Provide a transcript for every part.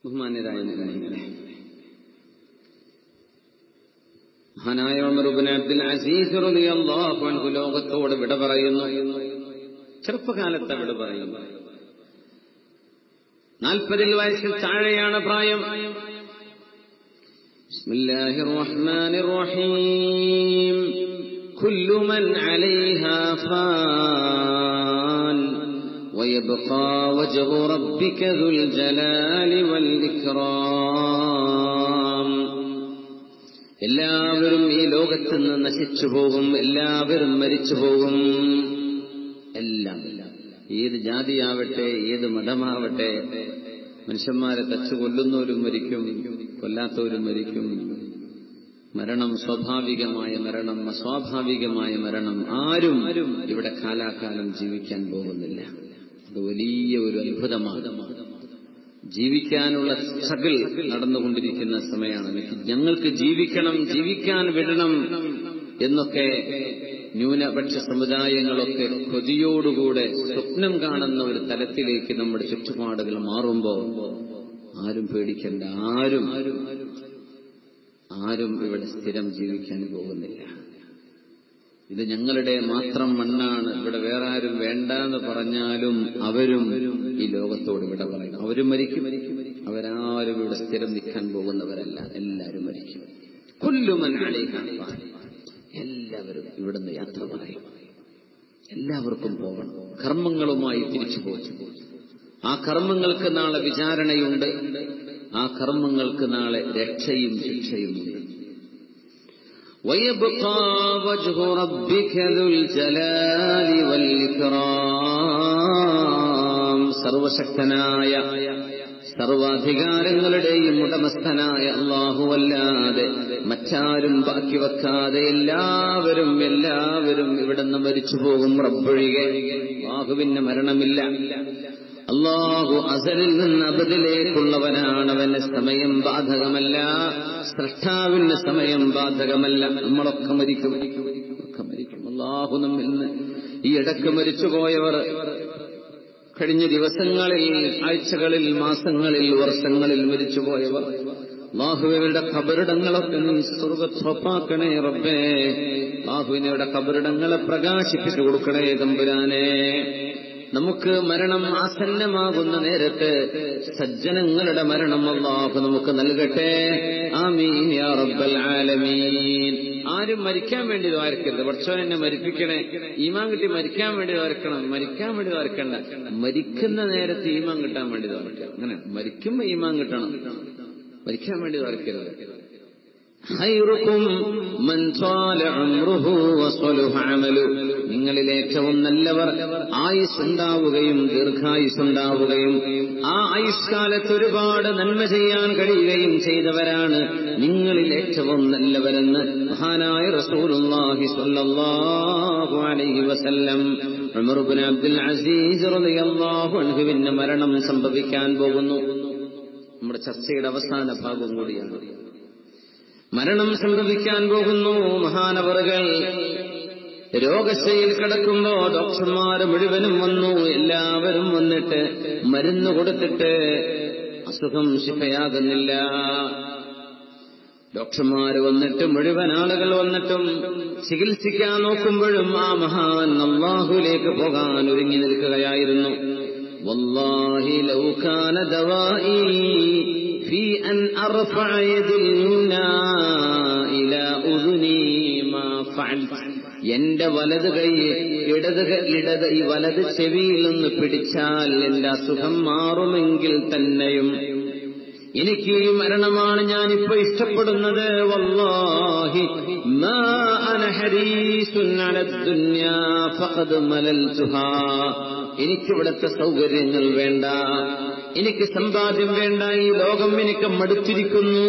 ബഹുമാന്യരായ മുഅ്മിനീങ്ങളെ മഹാനായ ഉമർ ഇബ്നു അബ്ദുൽ അസീസ് റളിയല്ലാഹു അൻഹു ലോകത്തോട് വിട പറയുന്നു ചെറുപ്പകാലത്ത് വിട പറയുന്നു നാൽപ്പതിൽ വയസ്സിൽ താഴെയാണ് പ്രായം بسم الله الرحمن الرحيم كل من عليها فان ويبقى وجه ربك ذو الجلال والإكرام എല്ലാവരും ഈ ലോകത്ത് നിന്ന് നശിച്ചു പോകും എല്ലാവരും മരിച്ചു പോകും എല്ലാം ഏത് ജാതിയാവട്ടെ ഏത് മതമാവട്ടെ മനുഷ്യന്മാരെ തച്ചു കൊല്ലുന്നവരും മരിക്കും കൊല്ലാത്തവരും മരിക്കും മരണം സ്വാഭാവികമായ മരണം അസ്വാഭാവികമായ മരണം ആരും ഇവിടെ കാലാകാലം ജീവിക്കാൻ പോകുന്നില്ല അത് വലിയ ഒരു അത്ഭുതമാണ് ജീവിക്കാനുള്ള സ്ട്രഗിൾ നടന്നുകൊണ്ടിരിക്കുന്ന സമയമാണ് എനിക്ക് ഞങ്ങൾക്ക് ജീവിക്കണം ജീവിക്കാൻ വിടണം എന്നൊക്കെ ന്യൂനപക്ഷ സമുദായങ്ങളൊക്കെ കൊതിയോടുകൂടെ സ്വപ്നം കാണുന്ന ഒരു തലത്തിലേക്ക് നമ്മുടെ ചുറ്റുപാടുകൾ മാറുമ്പോൾ ആരും പേടിക്കണ്ട ആരും ആരും ഇവിടെ സ്ഥിരം ജീവിക്കാൻ പോകുന്നില്ല ഇത് ഞങ്ങളുടെ മാത്രം മണ്ണാണ് ഇവിടെ വേറെ ആരും വേണ്ട എന്ന് പറഞ്ഞാലും അവരും ഈ ലോകത്തോട് ഇവിടെ പറയും അവരും മരിക്കും അവരാരും ഇവിടെ സ്ഥിരം നിൽക്കാൻ പോകുന്നവരല്ല എല്ലാവരും മരിക്കും കൊല്ലുമൻ എല്ലാവരും ഇവിടുന്ന് യാത്ര പറയും എല്ലാവർക്കും പോകണം കർമ്മങ്ങളുമായി തിരിച്ചു പോകും ആ കർമ്മങ്ങൾക്ക് നാളെ വിചാരണയുണ്ട് ആ കർമ്മങ്ങൾക്ക് നാളെ രക്ഷയും ശിക്ഷയുമുണ്ട് ويبقى وجه ربك ذو الجلال والإكرام സർവശക്തനായ സർവാധികാരങ്ങളുടെയും ഉടമസ്ഥനായ അള്ളാഹുവല്ലാതെ മറ്റാരും ബാക്കി വെക്കാതെ എല്ലാവരും എല്ലാവരും ഇവിടുന്ന് മരിച്ചു പോകും റബ്ബൊഴികെ അള്ളാഹുവിന് മരണമില്ല അള്ളാഹു അസലിൽ നിന്ന് അബദിലേക്കുള്ളവനാണ് അവന് സമയം ബാധകമല്ല സൃഷ്ടാവിന് സമയം ബാധകമല്ല നമ്മളൊക്കെ മരിക്കും ഒക്കെ മരിക്കും അള്ളാഹു നമ്മിൽ നിന്ന് ഈ ഇടക്ക് മരിച്ചുപോയവർ കഴിഞ്ഞ ദിവസങ്ങളിൽ ആഴ്ചകളിൽ മാസങ്ങളിൽ വർഷങ്ങളിൽ മരിച്ചുപോയവർ അള്ളാഹുവിന്റെ ഖബറിടങ്ങളൊക്കെ നീ സ്വർഗത്വപ്പാക്കണേ റബ്ബേ അള്ളാഹുവിനയുടെ ഖബറിടങ്ങളെ പ്രകാശിപ്പിച്ചു കൊടുക്കണേ തമ്പുരാനെ നമുക്ക് മരണം ആസന്നമാകുന്ന നേരത്ത് സജ്ജനങ്ങളുടെ മരണം അള്ളാഹു നമുക്ക് നൽകട്ടെ ആമീൻ യാ റബ്ബൽ ആലമീൻ ആരും മരിക്കാൻ വേണ്ടി ദ്വാരക്കരുത് പക്ഷോ എന്നെ മരിപ്പിക്കണേ ഈമാൻ കിട്ടി മരിക്കാൻ വേണ്ടി ദ്വാരക്കണം മരിക്കാൻ വേണ്ടി ദ്വാരക്കണ്ട മരിക്കുന്ന നേരത്ത് ഈമാൻ കിട്ടാൻ വേണ്ടി ദ്വാരക്കുക അങ്ങനെ മരിക്കുമ്പോ ഈമാൻ കിട്ടണം മരിക്കാൻ വേണ്ടി ദ്വാരക്കരുത് നിങ്ങളിൽ ഏറ്റവും നല്ലവർ ആയുസ്സുണ്ടാവുകയും ദീർഘായുസ്സുണ്ടാവുകയും ആ ആയുഷ്കാലത്ത് ഒരുപാട് നന്മ ചെയ്യാൻ കഴിയുകയും ചെയ്തവരാണ് നിങ്ങളിൽ ഏറ്റവും നല്ലവരെന്ന് മഹാനായ റസൂലുള്ളാഹി സ്വല്ലല്ലാഹു അലൈഹി വസല്ലം ഉമർ ഇബ്നു അബ്ദുൽ അസീസ് റളിയല്ലാഹു അൻഹുവിന്റെ മരണം സംഭവിക്കാൻ പോകുന്നു നമ്മുടെ ചർച്ചയുടെ അവസാന ഭാഗം കൂടിയാണ് മരണം സംഭവിക്കാൻ പോകുന്നു മഹാനവറുകൾ രോഗശയിൽ കിടക്കുമ്പോ ഡോക്ടർമാര് മുഴുവനും വന്നു എല്ലാവരും വന്നിട്ട് മരുന്ന് കൊടുത്തിട്ട് അസുഖം ശിഫയാകുന്നില്ല ഡോക്ടർമാര് വന്നിട്ട് മുഴുവൻ ആളുകൾ വന്നിട്ടും ചികിത്സിക്കാൻ നോക്കുമ്പോഴും ആ മഹാൻ അള്ളാഹുലേക്ക് പോകാൻ ഒരുങ്ങി നിൽക്കുകയായിരുന്നു والله لو كان دوائي في أن أرفع يد اليمنى إلى أذني ما فعلت എന്റെ വലത് കൈ ഇടത് ഇടത് ഈ വലത് ചെവിയിൽ നിന്ന് പിടിച്ചാൽ എന്റെ അസുഖം മാറുമെങ്കിൽ തന്നെയും എനിക്ക് ഈ മരണമാണ് ഞാനിപ്പോ ഇഷ്ടപ്പെടുന്നത് വല്ലാഹി മാ അന ഹരീസുൻ അല ദുനിയാ ഫഖദ് മലൽതുഹാ എനിക്കിവിടുത്തെ സൗകര്യങ്ങൾ വേണ്ട എനിക്ക് സമ്പാദ്യം വേണ്ട ഈ ലോകം എനിക്ക് മടുത്തിരിക്കുന്നു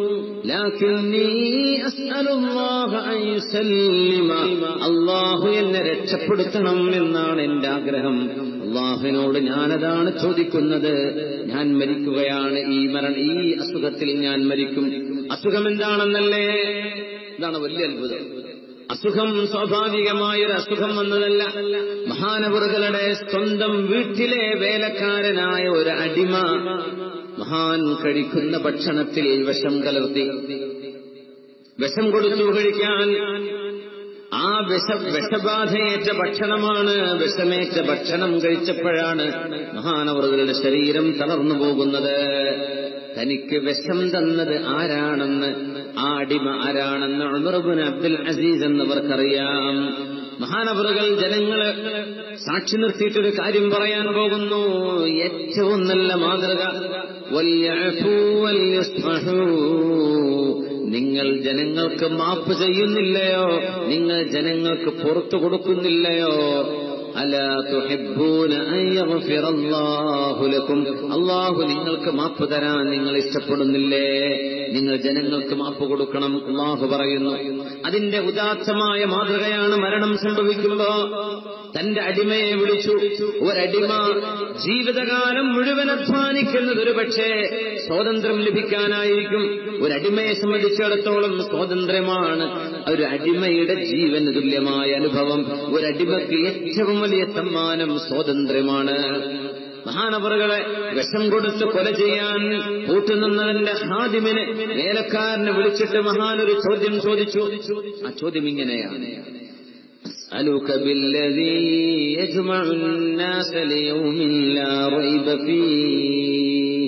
അള്ളാഹു എന്നെ രക്ഷപ്പെടുത്തണം എന്നാണ് എന്റെ ആഗ്രഹം അള്ളാഹുവിനോട് ഞാനതാണ് ചോദിക്കുന്നത് ഞാൻ മരിക്കുകയാണ് ഈ മരണം ഈ അസുഖത്തിൽ ഞാൻ മരിക്കും അസുഖം എന്താണെന്നല്ലേ ഇതാണ് വലിയ അത്ഭുതം അസുഖം സ്വാഭാവികമായൊരു അസുഖം വന്നതല്ല മഹാനവറുകളുടെ സ്വന്തം വീട്ടിലെ വേലക്കാരനായ ഒരു അടിമ മഹാൻ കഴിക്കുന്ന ഭക്ഷണത്തിൽ വിഷം കലർത്തി വിഷം കൊടുത്തു കഴിക്കാൻ ആ വിഷ വിഷബാധയേറ്റ ഭക്ഷണമാണ് വിഷമേറ്റ ഭക്ഷണം കഴിച്ചപ്പോഴാണ് മഹാനവറുകളുടെ ശരീരം തളർന്നു പോകുന്നത് തനിക്ക് വിഷം തന്നത് ആരാണെന്ന് ആ അടിമ ആരാണെന്ന് ഉമർബുൻ അബ്ദുൽ അസീസ് എന്നവർക്കറിയാം മഹാനവറുകൾ ജനങ്ങള് സാക്ഷി നിർത്തിയിട്ടൊരു കാര്യം പറയാൻ പോകുന്നു ഏറ്റവും നല്ല മാതൃക വല്യഅഫൂ വല്യസ്ഫഹൂ. നിങ്ങൾ ജനങ്ങൾക്ക് മാപ്പ് ചെയ്യുന്നില്ലയോ നിങ്ങൾ ജനങ്ങൾക്ക് പുറത്തു കൊടുക്കുന്നില്ലയോ അല തുഹിബ്ബൂന അൻ യഗ്ഫിറല്ലാഹു ലക്കും അല്ലാഹു നിങ്ങൾക്ക് മാപ്പ് തരാൻ നിങ്ങൾ ഇഷ്ടപ്പെടുന്നില്ലേ നിങ്ങൾ ജനങ്ങൾക്ക് മാപ്പ് കൊടുക്കണം അള്ളാഹു പറയുന്നു അതിന്റെ ഉദാത്തമായ മാതൃകയാണ് മരണം സംഭവിക്കുമ്പോ തന്റെ അടിമയെ വിളിച്ചു ഒരടിമ ജീവിതകാലം മുഴുവൻ അധ്വാനിക്കുന്നത് ഒരു പക്ഷേ സ്വാതന്ത്ര്യം ലഭിക്കാനായിരിക്കും ഒരടിമയെ സംബന്ധിച്ചിടത്തോളം സ്വാതന്ത്ര്യമാണ് ഒരു അടിമയുടെ ജീവന് തുല്യമായ അനുഭവം ഒരടിമയ്ക്ക് ഏറ്റവും വലിയ സമ്മാനം സ്വാതന്ത്ര്യമാണ് മഹാനവറുകളെ വിഷം കൊടുത്ത് കൊല ചെയ്യാൻ കൂട്ടുനിന്നതിന്റെ ഹാദിമിനെ വേലക്കാരനെ വിളിച്ചിട്ട് മഹാനൊരു ചോദ്യം ചോദിച്ചു ആ ചോദ്യം ഇങ്ങനെയാണ് أسألك بالذي يجمع الناس ليوم لا ريب فيه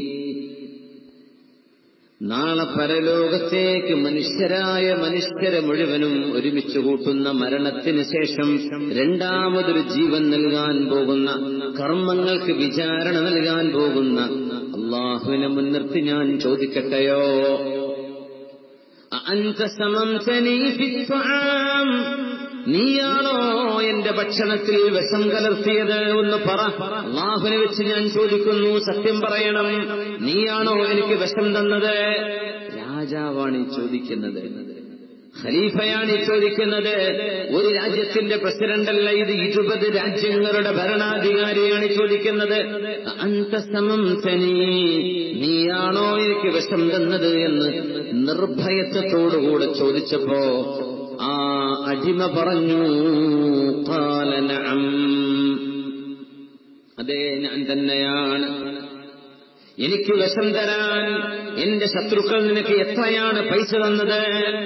നാളെ പരലോകത്തേക്ക് മനുഷ്യരായ മനുഷ്യരെ മുഴുവനും ഒരുമിച്ച് കൂട്ടുന്ന മരണത്തിന് ശേഷം രണ്ടാമതൊരു ജീവൻ നൽകാൻ പോകുന്ന കർമ്മങ്ങൾക്ക് വിചാരണ നൽകാൻ പോകുന്ന അള്ളാഹുവിനെ മുൻനിർത്തി ഞാൻ ചോദിക്കട്ടെയോ അന്ത സമംസനീ ഫിത്വാം നീയാണോ എന്റെ ഭക്ഷണത്തിൽ വിഷം കലർത്തിയത് ഒന്ന് പറ അള്ളാഹുവിനെ വെച്ച് ഞാൻ ചോദിക്കുന്നു സത്യം പറയണം നീയാണോ എനിക്ക് വിഷം തന്നത് രാജാവാണ് ഈ ചോദിക്കുന്നത് ഖലീഫയാണ് ഈ ചോദിക്കുന്നത് ഒരു രാജ്യത്തിന്റെ പ്രസിഡന്റല്ല ഇത് ഇരുപത് രാജ്യങ്ങളുടെ ഭരണാധികാരിയാണ് ഈ ചോദിക്കുന്നത് അന്തസമം തനി നീയാണോ എനിക്ക് വിഷം തന്നത് എന്ന് നിർഭയത്വത്തോടുകൂടെ ചോദിച്ചപ്പോ ആ അടിമ പറഞ്ഞു "ഖാല നഅം." അതെ ഞാൻ തന്നെയാണ് എനിക്ക് വിഷം തരാൻ എന്റെ ശത്രുക്കൾ നിനക്ക് എത്രയാണ് പൈസ തന്നത്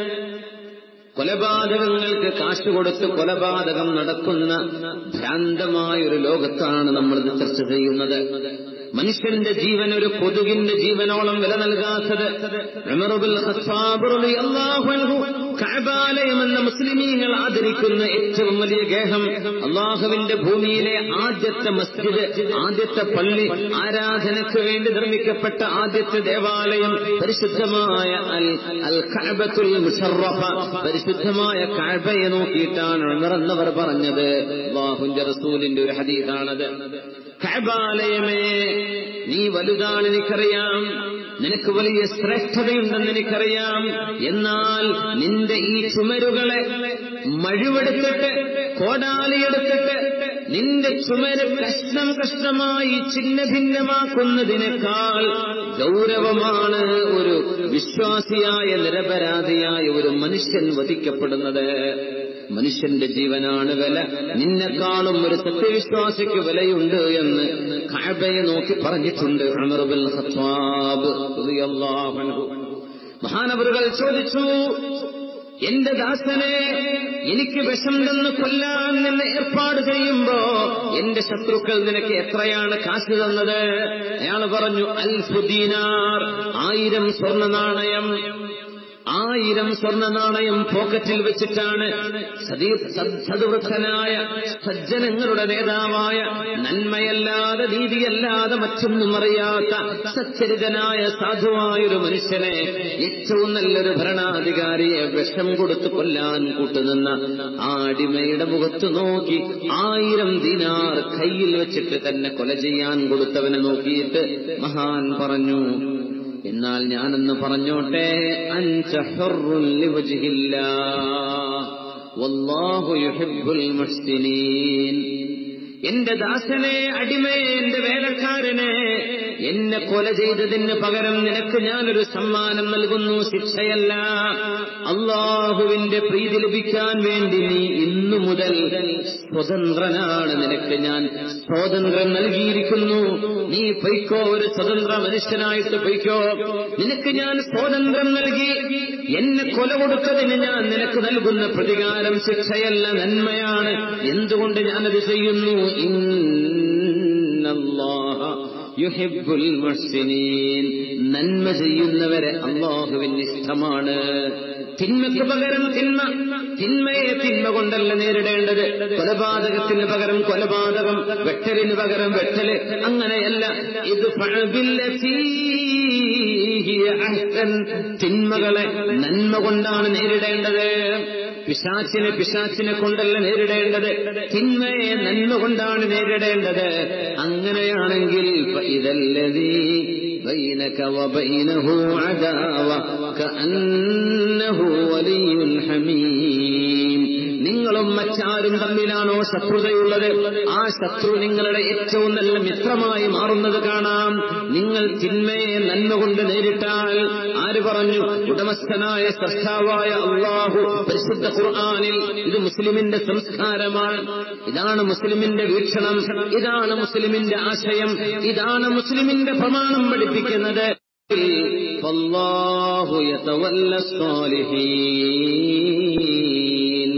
കൊലപാതകങ്ങൾക്ക് കാശ് കൊടുത്ത് കൊലപാതകം നടക്കുന്ന ഭ്രാന്തമായ ഒരു ലോകത്താണ് നമ്മളിത് ചർച്ച ചെയ്യുന്നത് മനുഷ്യന്റെ ജീവൻ ഒരു കൊതുകിന്റെ ജീവനോളം വില നൽകാത്തത് ഉമറുൽ ഖത്താബ് റളിയല്ലാഹു അൻഹു കഅബാലയം എന്ന മുസ്ലിമീങ്ങൾ ആദരിക്കുന്ന ഏറ്റവും വലിയ ഗേഹം അള്ളാഹുവിന്റെ ഭൂമിയിലെ ആദ്യത്തെ മസ്ജിദ് ആദ്യത്തെ പള്ളി ആരാധനയ്ക്ക് വേണ്ടി നിർമ്മിക്കപ്പെട്ട ആദ്യത്തെ ദേവാലയം പരിശുദ്ധമായ അൽ അൽ കഅബത്തുൽ മുഷറഫ പരിശുദ്ധമായ കഅബയെ നോക്കിയിട്ടാണ് ഉമർ എന്നവർ പറഞ്ഞത് അള്ളാഹുവിന്റെ റസൂലിന്റെ ഒരു ഹദീസാണത് കഅബാലയമേ നീ വലുതാണ് എനിക്കറിയാം നിനക്ക് വലിയ ശ്രേഷ്ഠതയുണ്ടെന്ന് എനിക്കറിയാം എന്നാൽ നിന്റെ ഈ ചുമരുകളെ മഴുവെടുത്തിട്ട് കോടാലിയെടുത്തിട്ട് നിന്റെ ചുമര് കഷ്ണം കഷ്ണമായി ഛിന്ന ഭിന്നമാക്കുന്നതിനേക്കാൾ ഗൗരവമാണ് ഒരു വിശ്വാസിയായ നിരപരാധിയായ ഒരു മനുഷ്യൻ വധിക്കപ്പെടുന്നത് മനുഷ്യന്റെ ജീവനാണ് വില നിന്നെക്കാളും ഒരു സത്യവിശ്വാസിക്ക് വിലയുണ്ട് എന്ന് കാബയെ നോക്കി പറഞ്ഞിട്ടുണ്ട് ഉമറുൽ ഖത്താബ് റളിയല്ലാഹു അൻഹു മഹാനവറുകൾ ചോദിച്ചു എന്റെ ദാസനെ എനിക്ക് വിഷം തന്ന് കൊല്ലാൻ നിന്ന് ഏർപ്പാട് ചെയ്യുമ്പോ എന്റെ ശത്രുക്കൾ നിനക്ക് എത്രയാണ് കാശ് തന്നത് അയാൾ പറഞ്ഞു അൽഫുദീനാർ ആയിരം സ്വർണ്ണ നാണയം ആയിരം സ്വർണ്ണ നാണയം പോക്കറ്റിൽ വെച്ചിട്ടാണ് സദവൃദ്ധനായ സജ്ജനങ്ങളുടെ നേതാവായ നന്മയല്ലാതെ നീതിയല്ലാതെ മറ്റൊന്നും അറിയാത്ത സച്ചരിതനായ സാധുവായൊരു മനുഷ്യനെ ഏറ്റവും നല്ലൊരു ഭരണാധികാരിയെ വിഷം കൊടുത്തു കൊല്ലാൻ കൂട്ടുനിന്ന ആ അടിമയുടെ മുഖത്ത് നോക്കി ആയിരം ദിനാർ കയ്യിൽ വെച്ചിട്ട് തന്നെ കൊല ചെയ്യാൻ കൊടുത്തവനെ നോക്കിയിട്ട് മഹാൻ പറഞ്ഞു എന്നാൽ ഞാനെന്ന് പറഞ്ഞോട്ടെ അൻച ഹുർറുൻ ലിവജ്ഹില്ലാഹ് വല്ലാഹു യുഹിബ്ബുൽ മുഹ്സിനീൻ എന്റെ ദാസനെ അടിമയെ എന്റെ വേലക്കാരനെ എന്നെ കൊല ചെയ്തതിന് പകരം നിനക്ക് ഞാനൊരു സമ്മാനം നൽകുന്നു ശിക്ഷയല്ല അള്ളാഹുവിന്റെ പ്രീതി ലഭിക്കാൻ വേണ്ടി നീ ഇന്നു മുതൽ സ്വതന്ത്രനാണ് നിനക്ക് ഞാൻ സ്വാതന്ത്ര്യം നൽകിയിരിക്കുന്നു നീ പൊയ്ക്കോ ഒരു സ്വതന്ത്ര മനുഷ്യനായിട്ട് പൊയ്ക്കോ നിനക്ക് ഞാൻ സ്വാതന്ത്ര്യം നൽകി എന്നെ കൊല കൊടുത്തതിന് ഞാൻ നിനക്ക് നൽകുന്ന പ്രതികാരം ശിക്ഷയല്ല നന്മയാണ് എന്തുകൊണ്ട് ഞാനത് ചെയ്യുന്നു ഇന്നല്ലാഹ യുഹിബ്ബുൽ മുഹ്സിനീൻ നന്മ ചെയ്യുന്നവരെ അള്ളാഹുവിന് ഇഷ്ടമാണ് തിന്മയ്ക്ക് പകരം തിന്മ തിന്മയെ തിന്മ കൊണ്ടല്ല നേരിടേണ്ടത് കൊലപാതകത്തിന് പകരം കൊലപാതകം വെട്ടലിന് പകരം വെട്ടല് അങ്ങനെയല്ല ഇത് തിന്മകളെ നന്മ കൊണ്ടാണ് നേരിടേണ്ടത് പിശാച്ചിനെ പിശാച്ചിനെ കൊണ്ടല്ല നേരിടേണ്ടത് തിന്മയെ നന്മ കൊണ്ടാണ് നേരിടേണ്ടത് അങ്ങനെയാണെങ്കിൽ ഇതല്ലതീ بينك وبينه عداوة كأنه ولي حميم നിങ്ങളും മറ്റാരും തമ്മിലാണോ ശത്രുതയുള്ളത് ആ ശത്രു നിങ്ങളുടെ ഏറ്റവും നല്ല മിത്രമായി മാറുന്നത് കാണാം നിങ്ങൾ തിന്മയെ നന്മ കൊണ്ട് നേരിട്ടാൽ ആര് പറഞ്ഞു ഉടമസ്ഥനായ സൃഷ്ടാവായ അള്ളാഹു പരിശുദ്ധ ഖുർആാനിൽ ഇത് മുസ്ലിമിന്റെ സംസ്കാരമാണ് ഇതാണ് മുസ്ലിമിന്റെ വീക്ഷണം ഇതാണ് മുസ്ലിമിന്റെ ആശയം ഇതാണ് മുസ്ലിമിന്റെ പ്രമാണം പഠിപ്പിക്കുന്നത് فالله يتولى الصالحين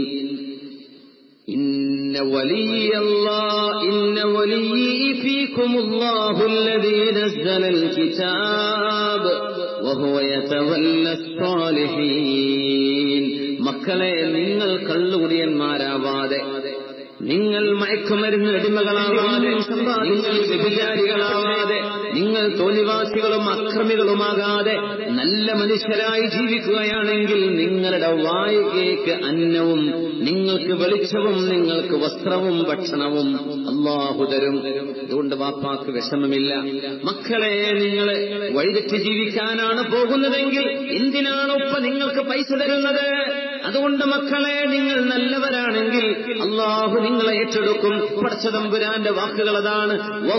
إن ولي الله إن ولي فيكم الله الذي نزل الكتاب وهو يتولى الصالحين മക്കളെ നിങ്ങൾ കള്ളുകുടിയന്മാരാവാതെ നിങ്ങൾ മയക്കുമരുന്ന് അടിമകളാവാതെ നിങ്ങൾ വ്യഭിചാരികളാവാതെ നിങ്ങൾ തോന്നിവാസികളും അക്രമികളുമാകാതെ നല്ല മനുഷ്യരായി ജീവിക്കുകയാണെങ്കിൽ നിങ്ങളുടെ വായികേക്ക് അന്നവും നിങ്ങൾക്ക് വെളിച്ചവും നിങ്ങൾക്ക് വസ്ത്രവും ഭക്ഷണവും അള്ളാഹു തരും അതുകൊണ്ട് വാപ്പാക്ക് വിഷമമില്ല മക്കളെ നിങ്ങൾ വഴിതെറ്റി ജീവിക്കാനാണ് പോകുന്നതെങ്കിൽ എന്തിനാണ് ഉപ്പ നിങ്ങൾക്ക് പൈസ തരുന്നത് അതുകൊണ്ട് മക്കളെ നിങ്ങൾ നല്ലവരാണെങ്കിൽ അള്ളാഹു നിങ്ങളെ ഏറ്റെടുക്കും പടച്ചതമ്പുരാന്റെ വാക്കുകൾ അതാണ്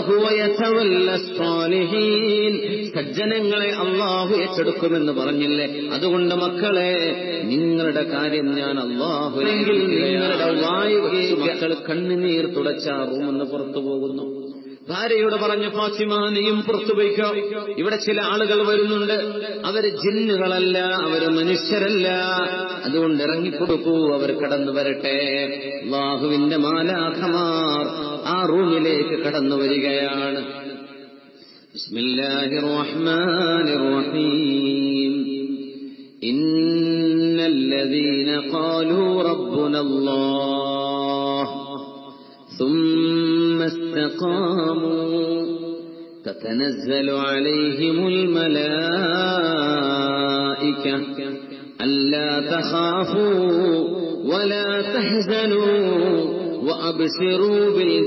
സജ്ജനങ്ങളെ അള്ളാഹു ഏറ്റെടുക്കുമെന്ന് പറഞ്ഞില്ലേ അതുകൊണ്ട് മക്കളെ നിങ്ങളുടെ കാര്യം ഞാൻ അള്ളാഹു എങ്കിൽ നിങ്ങളുടെ വായുകെ മക്കൾ കണ്ണുനീർ തുടച്ച റൂമെന്ന് പുറത്തു പോകുന്നു ഭാര്യയോട് പറഞ്ഞു ഫാത്തിമ നീയും പുറത്തു പോയിക്കോ ഇവിടെ ചില ആളുകൾ വരുന്നുണ്ട് അവര് ജിന്നുകളല്ല അവര് മനുഷ്യരല്ല അതുകൊണ്ട് ഇറങ്ങിക്കൊടുക്കൂ അവർ കടന്നു വരട്ടെ അള്ളാഹുവിന്റെ മാലാഖമാർ ആ റൂമിലേക്ക് കടന്നു വരികയാണ് ബിസ്മില്ലാഹിർ റഹ്മാനിർ റഹീം إن الذين قالوا ربنا الله ثم استقاموا تتنزل عليهم الملائكة ألا تخافوا ولا تحزنوا وأبشروا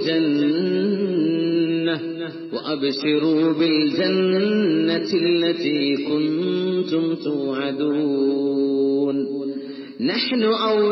بالجنة وأبشروا بالجنة التي كنتم توعدون نحن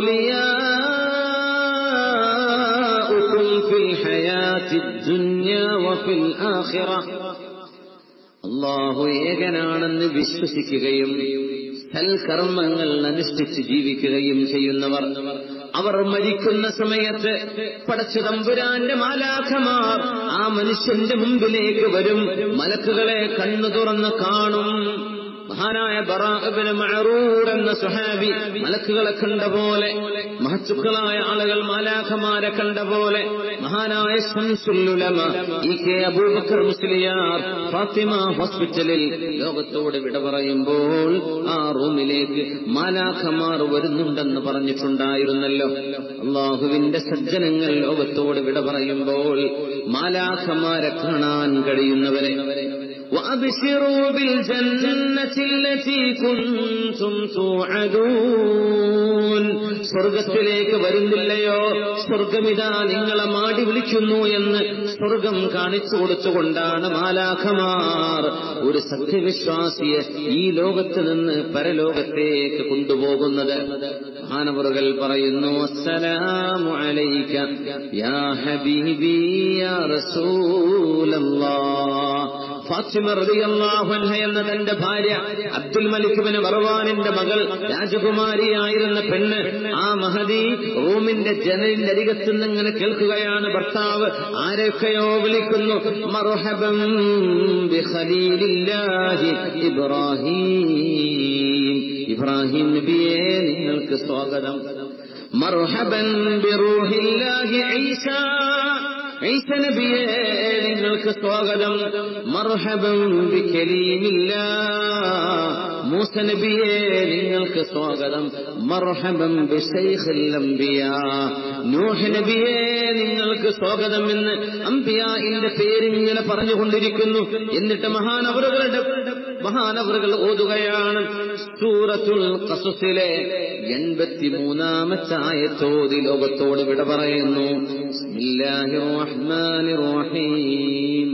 أولياؤكم في الحياة الدنيا وفي الآخرة അള്ളാഹു ഏകനാണെന്ന് വിശ്വസിക്കുകയും സൽക്കർമ്മങ്ങൾ അനുഷ്ഠിച്ച് ജീവിക്കുകയും ചെയ്യുന്നവർ അവർ മരിക്കുന്ന സമയത്ത് പടച്ചു തമ്പുരാന്റെ മാലാഖമാർ ആ മനുഷ്യന്റെ മുമ്പിലേക്ക് വരും മലക്കുകളെ കണ്ണു തുറന്ന് കാണും മഹാനായ ബറാബിന് മഴറൂർ എന്ന സുഹാബി മലക്കുകളെ കണ്ട പോലെ മഹത്തുക്കളായ ആളുകൾ മാലാഖമാരെ കണ്ട പോലെ മഹാനായ ശംസുല്ലുലമ ഇ കെ അബൂബക്കർ മുസ്ലിയാർ ഫാത്തിമ ഹോസ്പിറ്റലിൽ ലോകത്തോട് വിട പറയുമ്പോൾ ആ റൂമിലേക്ക് മാലാഖമാർ വരുന്നുണ്ടെന്ന് പറഞ്ഞിട്ടുണ്ടായിരുന്നല്ലോ അള്ളാഹുവിന്റെ സജ്ജനങ്ങൾ ലോകത്തോട് വിട പറയുമ്പോൾ മാലാഖമാരെ കാണാൻ കഴിയുന്നവരെ وأبشروا بالجنة التي كنتم توعدون സ്വർഗത്തിലേക്ക് വരുന്നില്ലയോ സ്വർഗമിതാ നിങ്ങളെ മാടി വിളിക്കുന്നു എന്ന് സ്വർഗം കാണിച്ചു കൊടുത്തുകൊണ്ടാണ് മാലാഖമാർ ഒരു സത്യവിശ്വാസിയെ ഈ ലോകത്ത് നിന്ന് പരലോകത്തേക്ക് കൊണ്ടുപോകുന്നത് മഹാനവറുകൾ പറയുന്നു അസ്സലാമു അലൈക യാ ഹബീബി യാ റസൂലല്ലാഹ് ഫാത്തിമ റളിയല്ലാഹു അൻഹ എന്ന തന്റെ ഭാര്യ അബ്ദുൽ മലിക് ബിൻ മർവാനിന്റെ മകൾ രാജകുമാരിയായിരുന്ന പെണ്ണ് ആ മഹദി റൂമിന്റെ ജനലിന്റെ അരികത്ത് നിന്ന് ഇങ്ങനെ കേൾക്കുകയാണ് ഭർത്താവ് ആരൊക്കെയോ വിളിക്കുന്നു മർഹബം ബിഖലീലില്ലാഹി ഇബ്രാഹിം ഇബ്രാഹിം നബിയെ നിങ്ങൾക്ക് സ്വാഗതം മർഹബൻ ബിറൂഹില്ലാഹി ഈസ ഈസ നബിയെ നിങ്ങൾക്ക് സ്വാഗതം മർഹബൻ ബികലീമില്ല മൂസ നബിയെ നിങ്ങൾക്ക് സ്വാഗതം മർഹബൻ ബിശൈഖിൽ അംബിയ നൂഹ് നബിയെ നിങ്ങൾക്ക് സ്വാഗതം എന്ന് അംബിയാന്റെ പേരിങ്ങനെ പറഞ്ഞുകൊണ്ടിരിക്കുന്നു എന്നിട്ട് മഹാനവറുകളുടെ മഹാനവറുകൾ ഓതുകയാണ് സൂറത്തുൽ ഖസസിലെ എൺപത്തിമൂന്നാമത്തെ ആയത്തോതി ലോകത്തോട് വിട പറയുന്നു ബിസ്മില്ലാഹിർ റഹ്മാനിർ റഹീം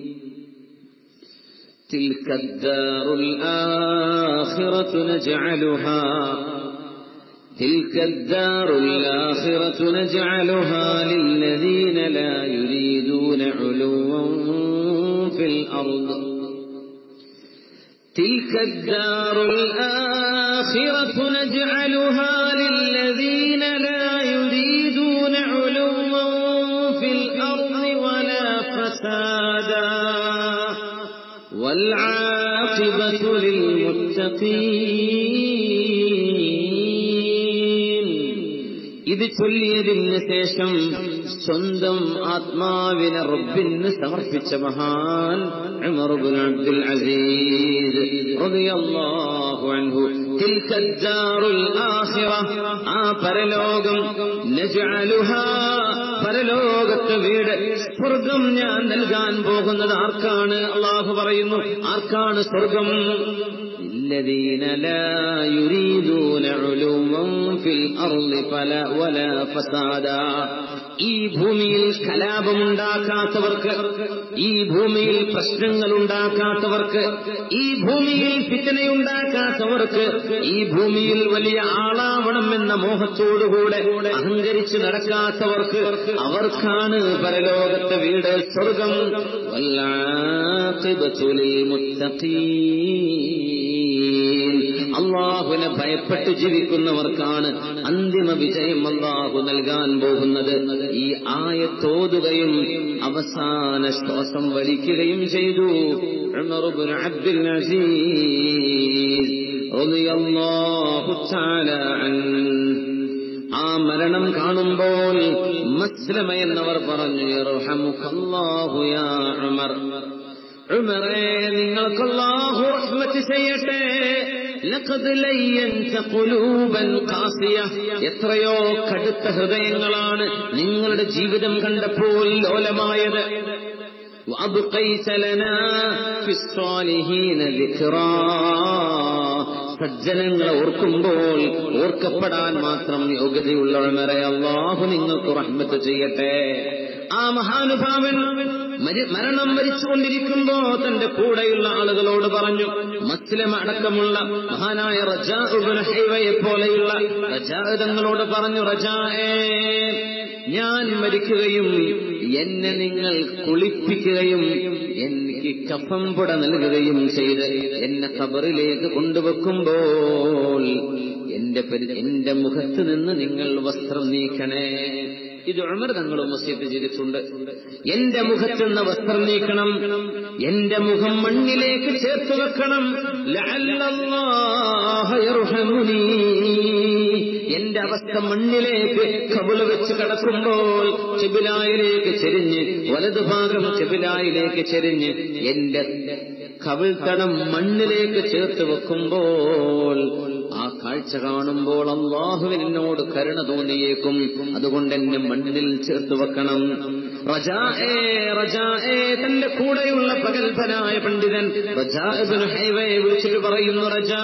تلك الدار الآخرة نجعلها تلك الدار الآخرة نجعلها للذين لا يريدون علوا في الأرض تلك الدار الآخرة نجعلها للذين لا يريدون علوا في الأرض ولا فسادا والعاقبة للمتقين ഇത് ചൊല്ലിയതിന് ശേഷം സ്വന്തം ആത്മാവിനെ റബ്ബിന് സമർപ്പിച്ച മഹാൻ ഉമർ ഇബ്നു അബ്ദുൽ അസീസ് റളിയല്ലാഹു അൻഹു തിൽക الدارുൽ ആഖിറ ആ പരലോകം നജഅലുഹാ പരലോകത്തെ വീട് സ്വർഗം ഞാൻ നൽകാൻ പോകുന്നത് ആർക്കാണ് അള്ളാഹു പറയുന്നു ആർക്കാണ് സ്വർഗം الذين لا يريدون علوا في الأرض فلا ولا فسادا ഈ ഭൂമിയിൽ കലാപമുണ്ടാക്കാത്തവർക്ക് ഈ ഭൂമിയിൽ പ്രശ്നങ്ങൾ ഉണ്ടാക്കാത്തവർക്ക് ഈ ഭൂമിയിൽ ഫിത്തനയുണ്ടാക്കാത്തവർക്ക് ഈ ഭൂമിയിൽ വലിയ ആളാവണം എന്ന മോഹത്തോടുകൂടെ അഹങ്കരിച്ച് നടക്കാത്തവർക്ക് അവർക്കാണ് പരലോകത്തെ വീട് സ്വർഗം വല്ലാഖിബത്തുലിൽ മുത്തഖീൻ അള്ളാഹുവിനെ ഭയപ്പെട്ട് ജീവിക്കുന്നവർക്കാണ് അന്തിമ വിജയം അള്ളാഹു നൽകാൻ പോകുന്നത് ഈ ആയത്തോതുകയും അവസാന ശ്വാസം വലിക്കുകയും ചെയ്തു ഉമർ ഇബ്നു അബ്ദുൽ അസീസ് റളിയല്ലാഹു തആല അൻഹു ആ മരണം കാണുമ്പോൾ മസ്ലമ എന്നവർ പറഞ്ഞു യർഹമുക്കല്ലാഹു യാ ഉമർ ഉമറേ നിങ്ങൾക്ക് അല്ലാഹു റഹ്മത്ത് ചെയ്യട്ടെ ലഖദ് ലയ്യൻത ഖുലൂബൻ ഖാസിയ എത്രയോ കടുത്ത ഹൃദയങ്ങളാണ് നിങ്ങളുടെ ജീവിതം കണ്ടപ്പോൾ ലോലമായത് وأبقيت لنا في الصالحين ذكرا സജ്ജനങ്ങളെ ഓർക്കുമ്പോൾ ഓർക്കപ്പെടാൻ മാത്രം യോഗ്യതയുള്ള ഉമറെ അള്ളാഹു നിങ്ങൾക്ക് റഹ്മത്ത് ചെയ്യട്ടെ ആ മഹാനുഭാവൻ മരണം മരിച്ചുകൊണ്ടിരിക്കുമ്പോ തന്റെ കൂടെയുള്ള ആളുകളോട് പറഞ്ഞു മസ്ലം അടക്കമുള്ള മഹാനായ റജാഹൈവയെ പോലെയുള്ള റജാതങ്ങളോട് പറഞ്ഞു റജാേ ഞാൻ മരിക്കുകയും എന്നെ നിങ്ങൾ കുളിപ്പിക്കുകയും എനിക്ക് കഫം പുട നൽകുകയും ചെയ്ത് എന്നെ ഖബറിലേക്ക് കൊണ്ടുവെക്കുമ്പോൾ എന്റെ എന്റെ മുഖത്ത് നിന്ന് നിങ്ങൾ വസ്ത്രം നീക്കണേ ഇത് ഉമർ തങ്ങളും വസ്യത്ത് ചെയ്തിട്ടുണ്ട് എന്റെ മുഖത്ത് നിന്ന് വസ്ത്രം നീക്കണം എന്റെ മുഖം മണ്ണിലേക്ക് ചേർത്ത് വെക്കണം എന്റെ അവസ്ഥ മണ്ണിലേക്ക് കബുള് വെച്ച് കടക്കുമ്പോൾ ചെബിലായിലേക്ക് ചെരിഞ്ഞ് വലതുഭാഗം ചെബിലായിലേക്ക് ചെരിഞ്ഞ് എന്റെ കവിൾത്തടം മണ്ണിലേക്ക് ചേർത്ത് വെക്കുമ്പോൾ ആ കാഴ്ച കാണുമ്പോൾ അള്ളാഹുവിൻ എന്നോട് കരുണ തോന്നിയേക്കും അതുകൊണ്ട് എന്നെ മണ്ണിൽ ചേർത്ത് വെക്കണം റജാഏ റജാഏ തന്റെ കൂടെയുള്ള പകൽഭനായ പണ്ഡിതൻ റജാബിന് ഹൈവയെ വിളിച്ചിട്ട് പറയുന്നു റജാ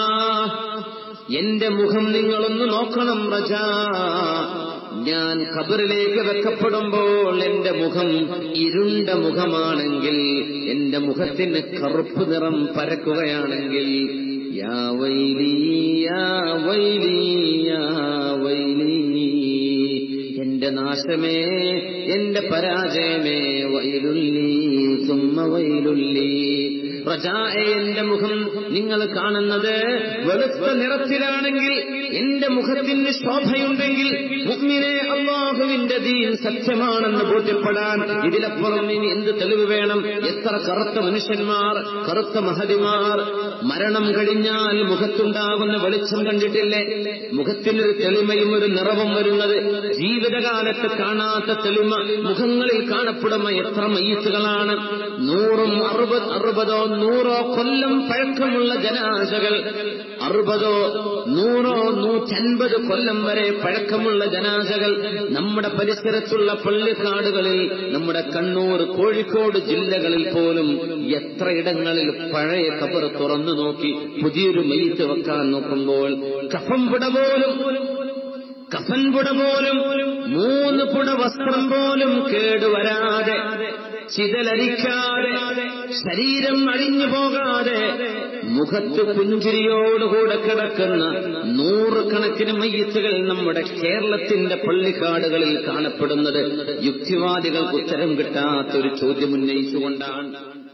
എന്റെ മുഖം നിങ്ങളൊന്ന് നോക്കണം റജാ ഞാൻ ഖബറിലേക്ക് വെക്കപ്പെടുമ്പോൾ എന്റെ മുഖം ഇരുണ്ട മുഖമാണെങ്കിൽ എന്റെ മുഖത്തിന് കറുപ്പ് നിറം പരക്കുകയാണെങ്കിൽ യാ വൈലി യാ വൈലി യാ വൈലി എന്റെ എന്റെ നാശമേ എന്റെ പരാജയമേ വൈലുല്ലി സുമ്മ വൈലുല്ലി റജായെ എന്റെ മുഖം നിങ്ങൾ കാണുന്നത് വെളുത്ത നിറത്തിലാണെങ്കിൽ എന്റെ മുഖത്തിന് ശോഭയുണ്ടെങ്കിൽ മുഗ്മിനെ അള്ളാഹുവിന്റെ ദീൻ സത്യമാണെന്ന് ബോധ്യപ്പെടാൻ ഇതിലപ്പുറം ഇനി എന്ത് തെളിവ് വേണം എത്ര കറുത്ത മനുഷ്യന്മാർ കറുത്ത മഹതിമാർ മരണം കഴിഞ്ഞാൽ മുഖത്തുണ്ടാകുന്ന വെളിച്ചം കണ്ടിട്ടില്ലേ മുഖത്തിനൊരു തെളിമയും ഒരു നിറവും വരുന്നത് ജീവിതകാലത്ത് കാണാത്ത തെളിമ മുഖങ്ങളിൽ കാണപ്പെടുന്ന എത്ര മയ്യത്തുകളാണ് നൂറും അറുപത് അറുപതോ നൂറോ കൊല്ലം പഴക്കമുള്ള ജനാശകൾ അറുപതോ നൂറോ നൂറ്റൻപത് കൊല്ലം വരെ പഴക്കമുള്ള ജനാശകൾ നമ്മുടെ പരിസരത്തുള്ള പള്ളിക്കാടുകളിൽ നമ്മുടെ കണ്ണൂർ കോഴിക്കോട് ജില്ലകളിൽ പോലും എത്രയിടങ്ങളിൽ പഴയ കബർ തുറന്നു നോക്കി പുതിയൊരു മയ്യത്ത് വെക്കാൻ നോക്കുമ്പോൾ കഫം പുട പോലും കഫൻ പുട പോലും മൂന്ന് പുട വസ്ത്രം പോലും കേടുവരാതെ ചിതലരിക്കാതെ ശരീരം അഴിഞ്ഞു പോകാതെ മുഖത്ത് പുഞ്ചിരിയോടുകൂടെ കിടക്കുന്ന നൂറുകണക്കിന് മയ്യത്തുകൾ നമ്മുടെ കേരളത്തിന്റെ പള്ളിക്കാടുകളിൽ കാണപ്പെടുന്നത് യുക്തിവാദികൾക്ക് ഉത്തരം കിട്ടാത്തൊരു ചോദ്യം ഉന്നയിച്ചുകൊണ്ടാണ്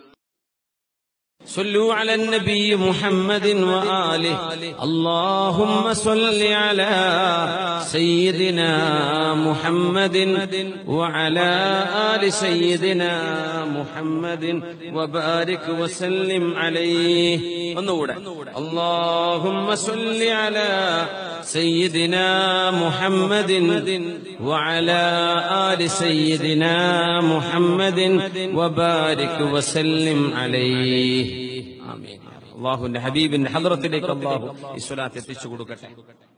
صلوا على النبي محمد وآله اللهم صل على سيدنا محمد وعلى آل سيدنا محمد وبارك وسلم عليه ونورا اللهم صل على سيدنا محمد وعلى آل سيدنا محمد وبارك وسلم عليه ആമീൻ അള്ളാഹുവിന്റെ ഹബീബിന്റെ ഹദ്റത്തിലേക്ക് അള്ളാഹു ഈ സ്വലാത്ത് എത്തിച്ചു കൊടുക്കട്ടെ